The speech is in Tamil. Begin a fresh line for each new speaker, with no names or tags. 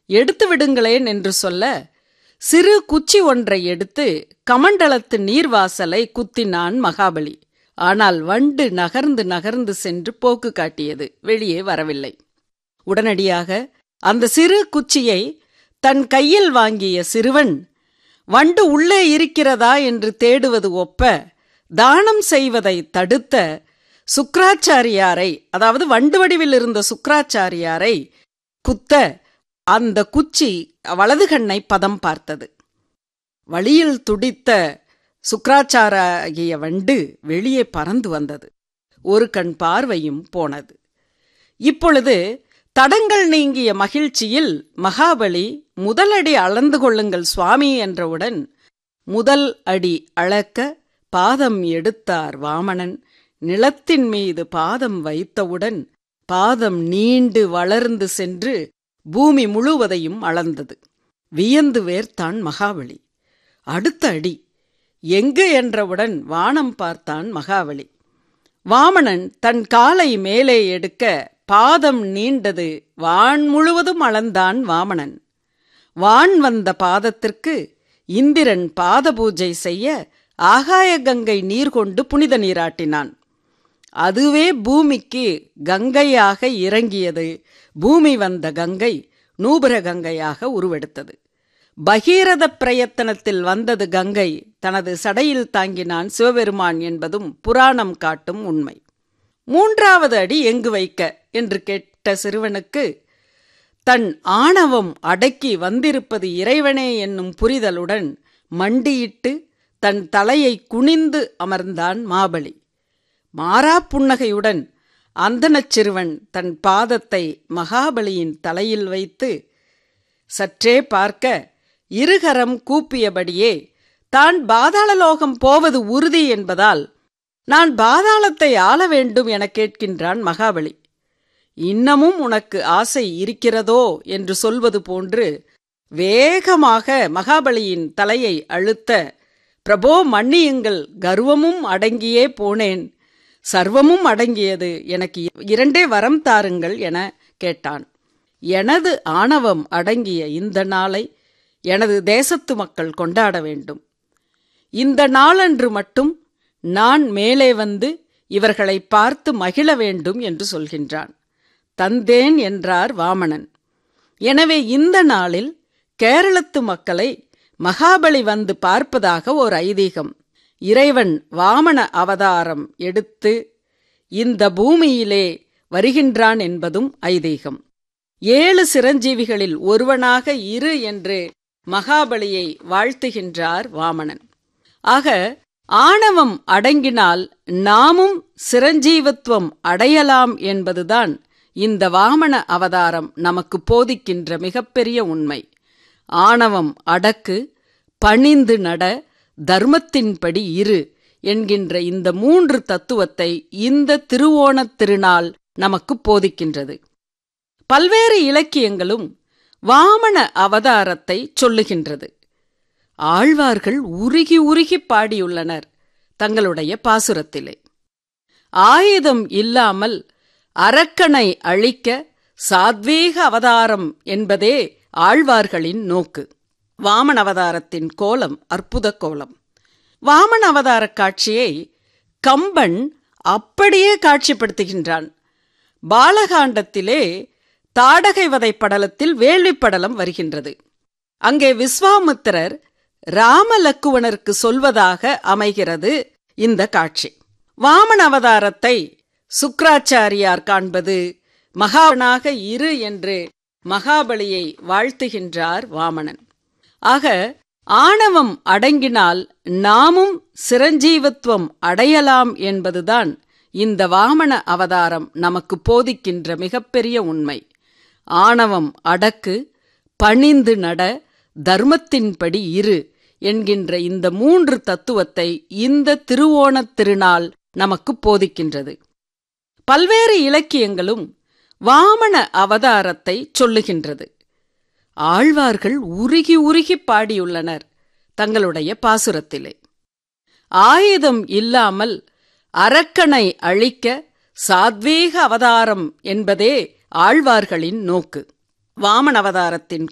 எடுத்து விடுங்களேன் என்று சொல்ல சிறு குச்சி ஒன்றை எடுத்து கமண்டலத்து நீர்வாசலை குத்தினான் மகாபலி ஆனால் வண்டு நகர்ந்து நகர்ந்து சென்று போக்கு காட்டியது வெளியே வரவில்லை உடனடியாக அந்த சிறு குச்சியை தன் கையில் வாங்கிய சிறுவன் வண்டு உள்ளே இருக்கிறதா என்று தேடுவது ஒப்ப தானம் செய்வதை தடுத்த சுக்ராச்சாரியாரை அதாவது வண்டு வடிவில் இருந்த சுக்ராச்சாரியாரை குத்த அந்த குச்சி வலது கண்ணை பதம் பார்த்தது வழியில் துடித்த சுக்ராச்சாராகிய வண்டு வெளியே பறந்து வந்தது ஒரு கண் பார்வையும் போனது இப்பொழுது தடங்கள் நீங்கிய மகிழ்ச்சியில் மகாபலி முதலடி அளந்து கொள்ளுங்கள் சுவாமி என்றவுடன் முதல் அடி அளக்க பாதம் எடுத்தார் வாமணன் நிலத்தின் மீது பாதம் வைத்தவுடன் பாதம் நீண்டு வளர்ந்து சென்று பூமி முழுவதையும் அளந்தது வியந்து வேர்த்தான் மகாபலி அடுத்த அடி எங்கு என்றவுடன் வானம் பார்த்தான் மகாபலி வாமணன் தன் காலை மேலே எடுக்க பாதம் நீண்டது வான் முழுவதும் அளந்தான் வாமணன் வான் வந்த பாதத்திற்கு இந்திரன் பாத பூஜை செய்ய ஆகாய கங்கை நீர் கொண்டு புனித நீராட்டினான் அதுவே பூமிக்கு கங்கையாக இறங்கியது பூமி வந்த கங்கை நூபுர கங்கையாக உருவெடுத்தது பகீரத பிரயத்தனத்தில் வந்தது கங்கை தனது சடையில் தாங்கினான் சிவபெருமான் என்பதும் புராணம் காட்டும் உண்மை மூன்றாவது அடி எங்கு வைக்க என்று கேட்ட சிறுவனுக்கு தன் ஆணவம் அடக்கி வந்திருப்பது இறைவனே என்னும் புரிதலுடன் மண்டியிட்டு தன் தலையை குனிந்து அமர்ந்தான் மாபலி மாறா புன்னகையுடன் அந்தனச் சிறுவன் தன் பாதத்தை மகாபலியின் தலையில் வைத்து சற்றே பார்க்க இருகரம் கூப்பியபடியே தான் பாதாளலோகம் போவது உறுதி என்பதால் நான் பாதாளத்தை ஆள வேண்டும் என கேட்கின்றான் மகாபலி இன்னமும் உனக்கு ஆசை இருக்கிறதோ என்று சொல்வது போன்று வேகமாக மகாபலியின் தலையை அழுத்த பிரபோ மன்னியுங்கள் கர்வமும் அடங்கியே போனேன் சர்வமும் அடங்கியது எனக்கு இரண்டே வரம் தாருங்கள் என கேட்டான் எனது ஆணவம் அடங்கிய இந்த நாளை எனது தேசத்து மக்கள் கொண்டாட வேண்டும் இந்த நாளன்று மட்டும் நான் மேலே வந்து இவர்களை பார்த்து மகிழ வேண்டும் என்று சொல்கின்றான் தந்தேன் என்றார் வாமணன் எனவே இந்த நாளில் கேரளத்து மக்களை மகாபலி வந்து பார்ப்பதாக ஒரு ஐதீகம் இறைவன் வாமன அவதாரம் எடுத்து இந்த பூமியிலே வருகின்றான் என்பதும் ஐதீகம் ஏழு சிரஞ்சீவிகளில் ஒருவனாக இரு என்று மகாபலியை வாழ்த்துகின்றார் வாமணன் ஆக ஆணவம் அடங்கினால் நாமும் சிரஞ்சீவத்துவம் அடையலாம் என்பதுதான் இந்த வாமன அவதாரம் நமக்கு போதிக்கின்ற மிகப்பெரிய உண்மை ஆணவம் அடக்கு பணிந்து நட தர்மத்தின்படி இரு என்கின்ற இந்த மூன்று தத்துவத்தை இந்த திருவோணத் திருநாள் நமக்கு போதிக்கின்றது பல்வேறு இலக்கியங்களும் வாமன அவதாரத்தை சொல்லுகின்றது ஆழ்வார்கள் உருகி உருகி பாடியுள்ளனர் தங்களுடைய பாசுரத்திலே ஆயுதம் இல்லாமல் அரக்கனை அழிக்க சாத்வீக அவதாரம் என்பதே ஆழ்வார்களின் நோக்கு வாமன் அவதாரத்தின் கோலம் அற்புத கோலம் வாமன் அவதார காட்சியை கம்பன் அப்படியே காட்சிப்படுத்துகின்றான் பாலகாண்டத்திலே தாடகை வதை படலத்தில் வேள்வி படலம் வருகின்றது அங்கே விஸ்வாமித்திரர் ராமலக்குவனருக்கு சொல்வதாக அமைகிறது இந்த காட்சி வாமன் அவதாரத்தை சுக்ராச்சாரியார் காண்பது மகாவனாக இரு என்று மகாபலியை வாழ்த்துகின்றார் வாமணன் ஆக ஆணவம் அடங்கினால் நாமும் சிரஞ்சீவத்துவம் அடையலாம் என்பதுதான் இந்த வாமன அவதாரம் நமக்கு போதிக்கின்ற மிகப்பெரிய உண்மை ஆணவம் அடக்கு பணிந்து நட தர்மத்தின்படி இரு என்கின்ற இந்த மூன்று தத்துவத்தை இந்த திருவோணத் திருநாள் நமக்கு போதிக்கின்றது பல்வேறு இலக்கியங்களும் வாமன அவதாரத்தை சொல்லுகின்றது ஆழ்வார்கள் உருகி உருகி பாடியுள்ளனர் தங்களுடைய பாசுரத்திலே ஆயுதம் இல்லாமல் அரக்கனை அழிக்க சாத்வீக அவதாரம் என்பதே ஆழ்வார்களின் நோக்கு வாமன் அவதாரத்தின்